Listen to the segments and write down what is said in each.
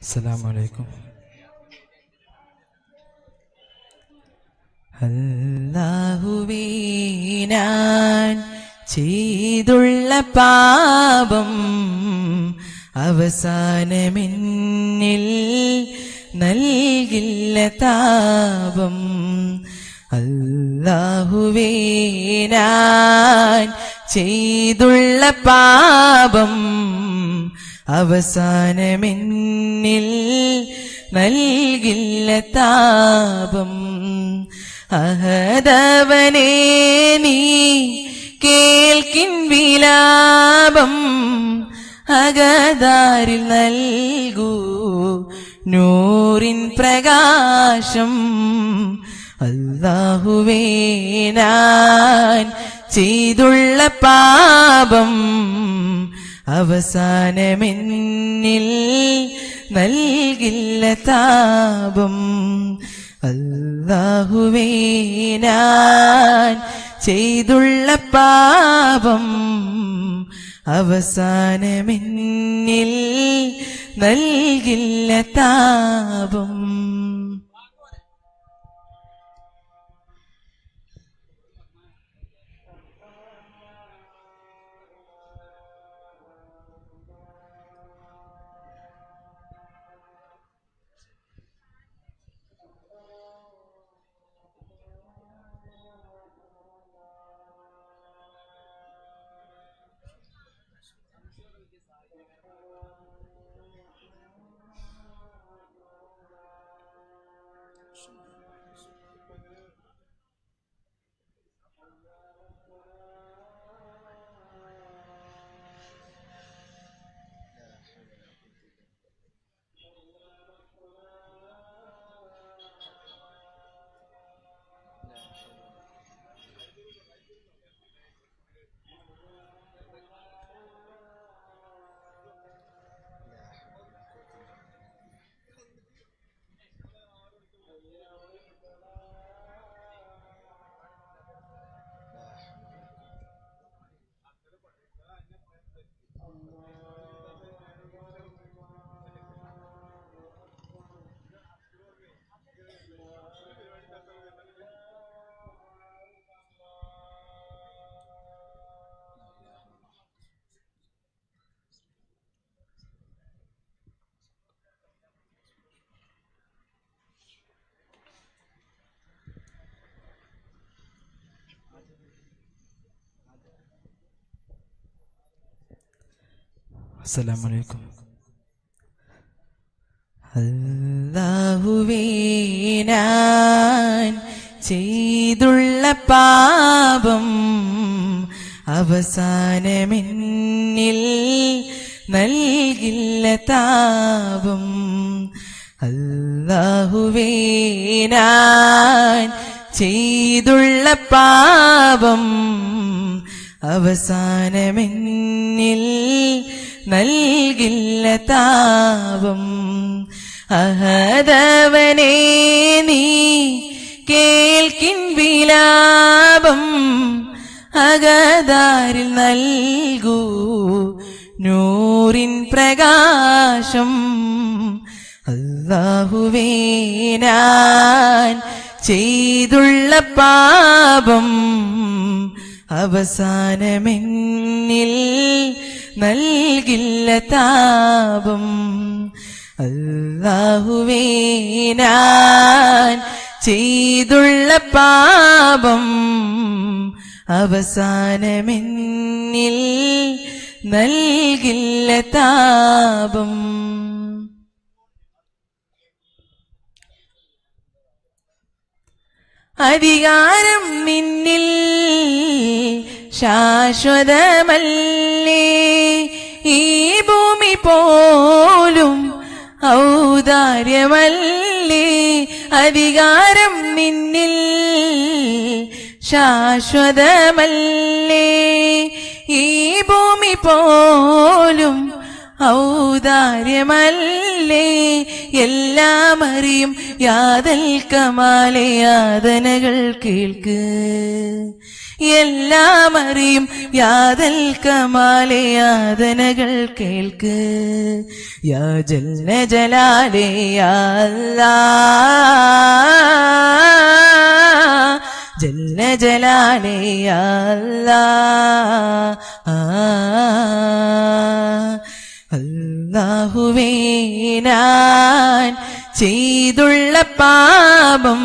السلام عليكم അല്ലാഹുവീനാൻ ചെയ്തുള്ള പാപം അവസാനമെന്നിൽ നൽകില്ല താപം അല്ലാഹുവീനാൻ ചെയ്തുള്ള പാപം അവസാനമെന്നിൽ നൽകില്ല താപം അഹദവനേ നീ കേൾക്കിൻ വിലാപം അകതാരിൽ നൽകൂ നൂറിൻ പ്രകാശം അല്ലാഹുവേ ഞാൻ ചെയ്തുള്ള പാപം അവസാനമെന്നിൽ നൽകില്ല താപം അല്ലാഹുവേ ഞാൻ ചെയ്തുള്ള പാപം അവസാനമെന്നിൽ നൽകില്ല താപം അസ്സലാമു അലൈക്കും അല്ലാഹുവേ ഞാൻ ചെയ്തുള്ള പാപം അവസാനമെന്നിൽ നൽകില്ല താപം അല്ലാഹുവേ ഞാൻ ചെയ്തുള്ള പാപം അവസാനമെന്നിൽ നൽകില്ല താപം അഹദവനേ നീ കേൾക്കിൻ വിലാപം അകതാരിൽ നൽകൂ നൂറിൻ പ്രകാശം അല്ലാഹുവേ ഞാൻ ചെയ്തുള്ള പാപം അവസാനമെന്നിൽ നൽകില്ല താപം അല്ലാഹുവേ ഞാൻ ചെയ്തുള്ള പാപം അവസാനമെന്നിൽ നൽകില്ല താപം അധികാരം നിന്നിൽ ശാശ്വതമല്ലേ ഈ ഭൂമി പോലും ഔദാര്യമല്ലേ അധികാരം നിന്നിൽ ശാശ്വതമല്ലേ ഈ ഭൂമി പോലും ഔദാര്യമല്ലേ എല്ലാം അറിയും യാതൽ കമാലെ യാതനകൾ കേൾക്ക് എല്ലാം അറിയും യാതൽ കമാലെ യാതനകൾ കേൾക്ക് യാ ജല്ല ജലാലേ യാ അല്ലാ. ജല്ല ജലാലേ യാ അല്ലാ. ആ അല്ലാഹുവേ ഞാൻ ചെയ്തുള്ള പാപം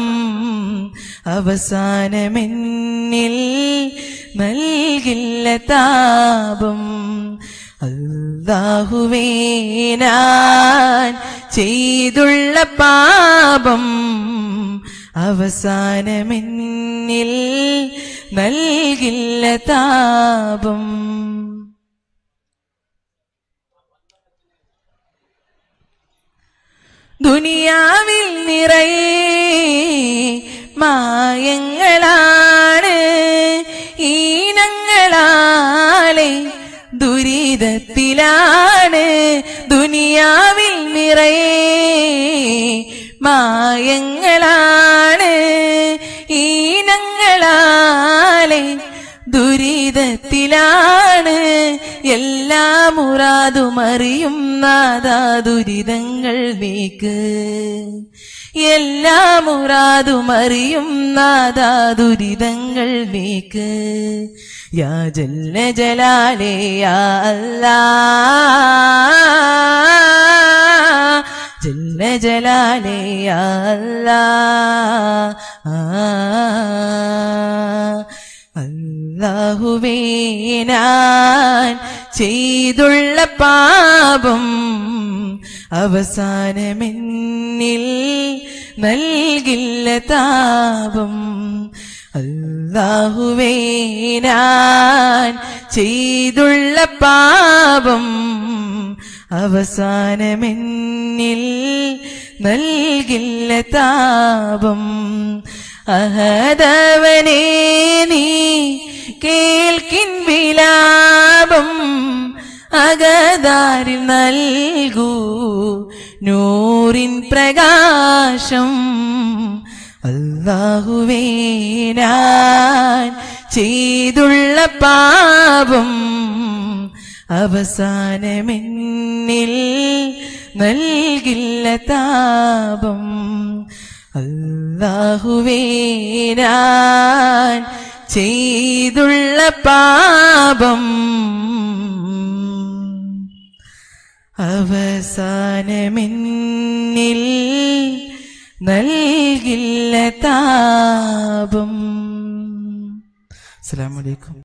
അവസാനമെന്നിൽ നൽകില്ല താപം അല്ലാഹുവേ ഞാൻ ചെയ്തുള്ള പാപം അവസാനമെന്നിൽ നൽകില്ല താപം ദുനിയാവിൽ നിറയെ മായങ്ങളാണ് ഈനങ്ങളാലെ ദുരിതത്തിലാണ് ദുനിയാവിൽ നിറയെ മായങ്ങളാണ് ഈനങ്ങളാലെ ദുരിതത്തിലാണ് എല്ലാ മുറാതും അറിയും നാദാ ദുരിതങ്ങൾ നീക്ക് എല്ലാ മുറാതും അറിയും നാദാ ദുരിതങ്ങൾ നീക്ക് യാ ജല്ല ജലാലേ യാ അല്ലാ ജല്ല ജലാലേ യാ അല്ലാ ആ അല്ലാഹുവേ ഞാൻ ചെയ്തുള്ള പാപം അവസാനമെന്നിൽ നൽകില്ല താപം അല്ലാഹുവേ ഞാൻ ചെയ്തുള്ള പാപം അവസാനമെന്നിൽ നൽകില്ല താപം അഹദവനെ നീ കേൾക്കിൻ വിലാപം അകതാരിൽ നൽകൂ നൂറിൻ പ്രകാശം അല്ലാഹുവേ ഞാൻ ചെയ്തുള്ള പാപം അവസാനമെന്നിൽ നൽകില്ല താപം അല്ലാഹുവേ ഞാൻ ചെയ്തുള്ള പാപം അവസാനമെന്നിൽ നൽകില്ല താപം അസ്സലാമു അലൈക്കും